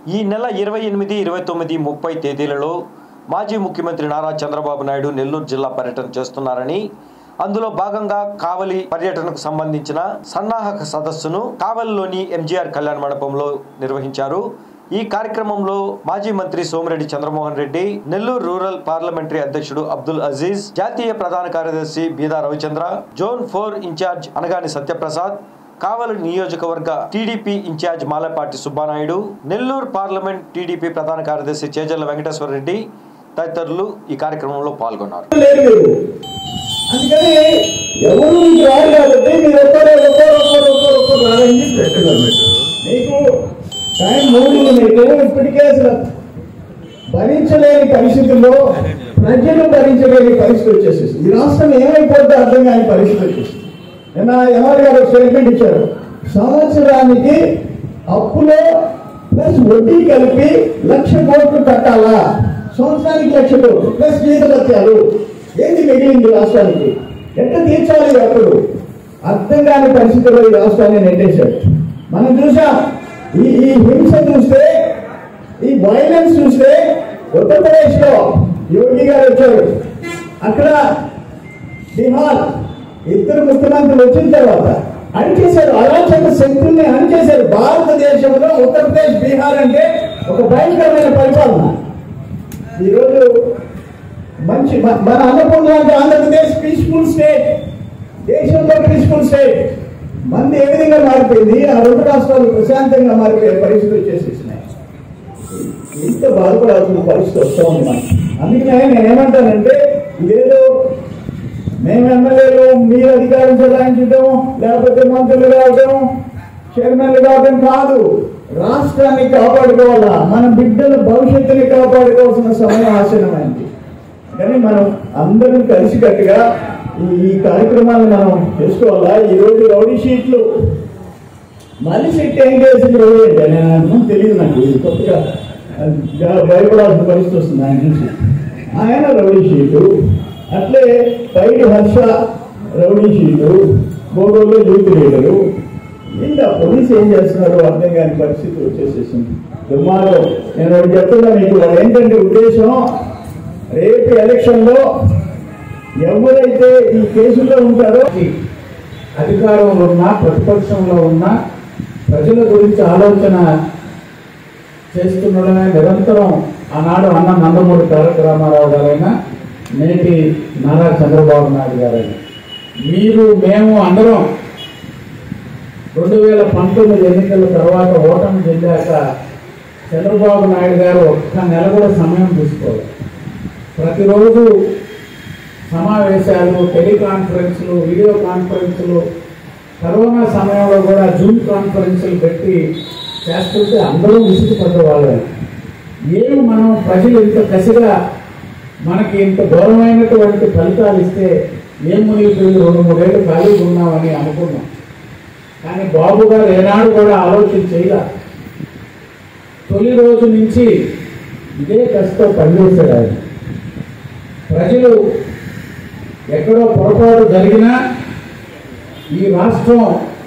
ఈ నెల ఇరవై ఎనిమిది ఇరవై తొమ్మిది ముప్పై తేదీలలో మాజీ ముఖ్యమంత్రి నారా చంద్రబాబు నాయుడు నెల్లూరు జిల్లా పర్యటన చేస్తున్నారని అందులో భాగంగా కావలి పర్యటనకు సంబంధించిన సన్నాహక సదస్సును కావలిలోని ఎంజీఆర్ కళ్యాణ మండపంలో నిర్వహించారు ఈ కార్యక్రమంలో మాజీ మంత్రి సోమిరెడ్డి చంద్రమోహన్ రెడ్డి నెల్లూరు రూరల్ పార్లమెంటరీ అధ్యక్షుడు అబ్దుల్ అజీజ్ జాతీయ ప్రధాన కార్యదర్శి Beeda Ravichandra zone four incharge Anagani Satyaprasad Kavali నియోజకవర్గ TDP incharge Malapati Subbanaidu Nellore parliament TDP ప్రధాన కార్యదర్శి చేజర్ల వెంకటేశ్వర రెడ్డి తదితరులు ఈ కార్యక్రమంలో పాల్గొన్నారు లేదు మీరు అందుకని ఎవరు మీకు రారు కాబట్టి మీరు ఒక్కరే ఒక్కరు ఒక్కరు ఒక్కరు ఒక్కరు రారని చెప్పి చెప్తున్నారు మీకు టైం మూడు మీకు ఇప్పటికే అసలు భరించలేని పరిస్థితుల్లో ప్రజలు భరించలేని పరిస్థితి వచ్చేసేసి ఈ రాష్ట్రం ఏమైపోతుందో అర్థం కాని పరిస్థితి వచ్చేసి నిన్న ఎవరు గారు స్టేట్మెంట్ ఇచ్చారు సంవత్సరానికి అప్పులో ప్లస్ వడ్డీ కలిపి లక్ష కోట్లు కట్టాలా సంవత్సరానికి లక్ష కోట్లు ప్లస్ జీతభత్యాలు ఏంది మిగిలింది రాష్ట్రానికి ఎట్లా తీర్చాలి ఈ అప్పులు అర్థం కాని పరిస్థితుల్లో ఈ రాష్ట్రాన్ని నెట్టేశారు మనం చూసాం ఈ ఈ హింస చూస్తే ఈ వైలెన్స్ చూస్తే ఉత్తరప్రదేశ్ లో యోగి గారు వచ్చారు అక్కడ బీహార్ ఇద్దరు ముఖ్యమంత్రులు వచ్చిన తర్వాత అణిచేశారు అరాచక శక్తుల్ని అణిచేశారు భారతదేశంలో ఉత్తరప్రదేశ్ బీహార్ అంటే ఒక భయంకరమైన పరిపాలన ఈరోజు మంచి మ- మన అనుకున్న ఆంధ్రప్రదేశ్ పీస్ఫుల్ స్టేట్ దేశంలో పీస్ఫుల్ స్టేట్ మంది ఏ విధంగా మారిపోయింది ఆ రెండు రాష్ట్రాలు ప్రశాంతంగా మారిపోయే పరిస్థితి వచ్చేసేసినాయి ఇంత బాధపడాల్సిన పరిస్థితి వస్తూ ఉంది మనకి అందుకనే నేను ఏమంటానంటే ఇదేదో మేము ఎమ్మెల్యేలు మీరు అధికారం చెలాయించడం లేకపోతే మంత్రులు కావడం చైర్మన్లు కావడం కాదు రాష్ట్రాన్ని కాపాడుకోవాలా మన బిడ్డల భవిష్యత్తుని కాపాడుకోవాల్సిన సమయం ఆసనమైంది కానీ మనం అందరం కలిసికట్టుగా ఈ ఈ కార్యక్రమాన్ని మనం చేసుకోవాలా ఈ రోజు రౌడీ షీట్లు మళ్ళీ సెట్ ఏం చేసింది రవి అంటే నేను అనుకుని తెలియదు నాకు ఇది కొత్తగా జా- భయపడాల్సిన పరిస్థితి వస్తుంది ఆయన నుంచి ఆయన రౌడీ షీటు అట్లే పైడి హర్ష రౌడీ షీటు బోగోల్లో యూత్ లీడరు ఇంకా పోలీసు ఏం చేస్తున్నారు అర్థం కాని పరిస్థితి వచ్చేసేసింది దుర్మార్గం నేను ఒకటి చెప్తున్నా మీకు వాళ్ళు ఏంటంటే ఉద్దేశం రేపు ఎలక్షన్లో ఎవరైతే ఈ కేసుల్లో ఉంటారో అధికారంలో ఉన్నా ప్రతిపక్షంలో ఉన్నా ప్రజల గురించి ఆలోచన చేస్తుండడమే నిరంతరం ఆనాడు అన్న నందమూరి తారక రామారావు గారైనా నేటి నారా చంద్రబాబు నాయుడు గారైనా మీరు మేము అందరం రెండు వేల పంతొమ్మిది ఎన్నికల తర్వాత ఓటమి చెందాక చంద్రబాబు నాయుడు గారు ఒక్క నెల కూడా సమయం తీసుకోవాలి ప్రతిరోజు సమావేశాలు టెలికాన్ఫరెన్స్లు వీడియో కాన్ఫరెన్స్లు కరోనా సమయంలో కూడా జూమ్ కాన్ఫరెన్స్లు పెట్టి చేస్తుంటే అందరూ విసుగుపడ్డవాళ్ళే ఏమి మనం ప్రజలు ఇంత కసిగా మనకి ఇంత ఘోరమైనటువంటి ఫలితాలు ఇస్తే ఏం మునిగిపోయింది రెండు మూడేళ్ళు ఖాళీగా ఉన్నామని అనుకున్నాం కానీ బాబు గారు ఏనాడు కూడా ఆలోచన చేయలే తొలి రోజు నుంచి ఇదే కష్టం పనిచేశాడు ఆయన ప్రజలు ఎక్కడో పొరపాటు జరిగినా ఈ రాష్ట్రం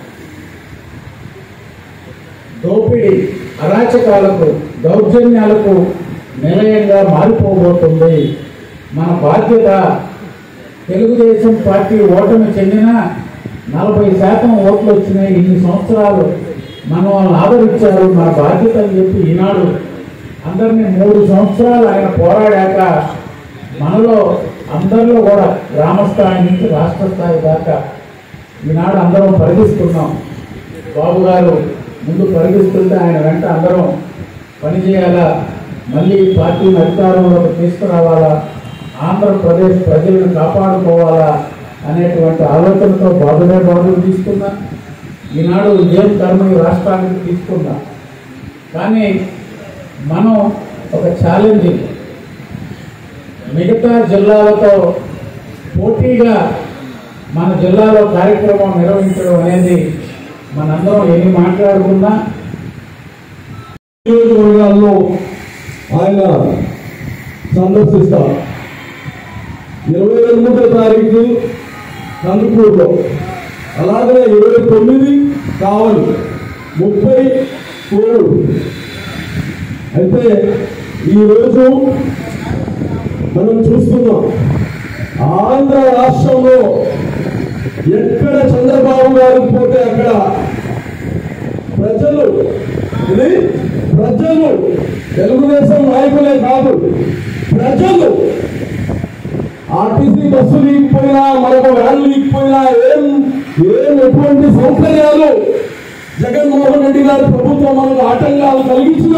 దోపిడీ అరాచకాలకు దౌర్జన్యాలకు నిలయంగా మారిపోబోతుంది మన బాధ్యత తెలుగుదేశం పార్టీ ఓటమి చెందిన నలభై శాతం ఓట్లు వచ్చినాయి ఇన్ని సంవత్సరాలు మనం వాళ్ళని ఆదరించారు మన బాధ్యత అని చెప్పి ఈనాడు అందరినీ మూడు సంవత్సరాలు ఆయన పోరాడాక మనలో అందరిలో కూడా గ్రామ స్థాయి నుంచి రాష్ట్ర స్థాయి దాకా ఈనాడు అందరం పరిగిస్తున్నాం బాబు గారు ముందు పరిగిస్తుంటే ఆయన వెంట అందరం పనిచేయాలా మళ్ళీ ఈ పార్టీని అధికారంలోకి తీసుకురావాలా ఆంధ్రప్రదేశ్ ప్రజలను కాపాడుకోవాలా అనేటువంటి ఆలోచనతో బాబునే బాబులు తీసుకున్నా ఈనాడు ఇదేం కర్మ ఈ రాష్ట్రానికి తీసుకున్నా కానీ మనం ఒక ఛాలెంజింగ్ మిగతా జిల్లాలతో పోటీగా మన జిల్లాలో కార్యక్రమం నిర్వహించడం అనేది మనందరం ఎన్ని మాట్లాడుకున్నా నియోజకవర్గాల్లో ఆయన సందర్శిస్తారు ఇరవై ఎనిమిదో తారీఖు కందుకూరులో అలాగే ఇరవై తొమ్మిది కావలి ముప్పై కోడు అయితే ఈరోజు మనం చూస్తున్నాం ఆంధ్ర రాష్ట్రంలో ఎక్కడ చంద్రబాబు గారు పోతే అక్కడ ప్రజలు ఇది ప్రజలు తెలుగుదేశం నాయకులే కాదు ప్రజలు ఆర్టీసీ బస్సు లీకపోయినా మనకు వ్యాన్ లీకపోయినా ఏం ఏం ఎటువంటి సౌకర్యాలు జగన్మోహన్ రెడ్డి గారి ప్రభుత్వం మనకు ఆటంకాలు కలిగించిన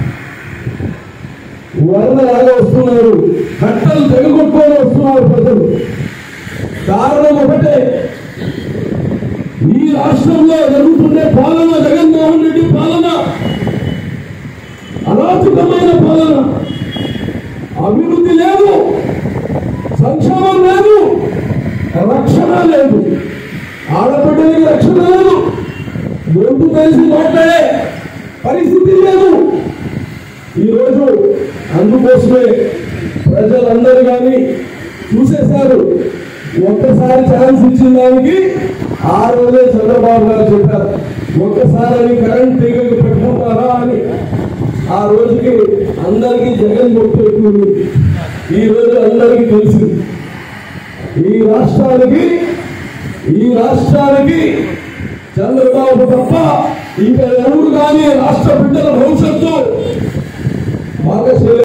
వరదలాగా వస్తున్నారు కట్టలు తెగొట్టుకొని వస్తున్నారు ప్రజలు కారణం ఒకటే ఈ రాష్ట్రంలో జరుగుతుండే పాలన జగన్మోహన్ రెడ్డి పాలన అరాచకమైన పాలన అభివృద్ధి లేదు సంక్షేమం లేదు రక్షణ లేదు ఆడబిడ్డలకి రక్షణ లేదు గొంతు తెలిసి మాట్లాడే పరిస్థితి లేదు ఈరోజు అందుకోసమే ప్రజలందరూ కానీ చూసేశారు ఒక్కసారి ఛాన్స్ ఇచ్చిన దానికి ఆ రోజే చంద్రబాబు గారు చెప్పారు ఒక్కసారి అని కరెంట్ తీగలు పెట్టుకుంటారా అని ఆ రోజుకి అందరికీ జగన్ మొక్కు ఎక్కువ ఉంది. ఈ రోజు అందరికీ తెలుసు ఈ రాష్ట్రానికి ఈ రాష్ట్రానికి చంద్రబాబు తప్ప ఇంకా ఎవరు కానీ రాష్ట్ర బిడ్డల భవిష్యత్తు బాగా చేయలేదు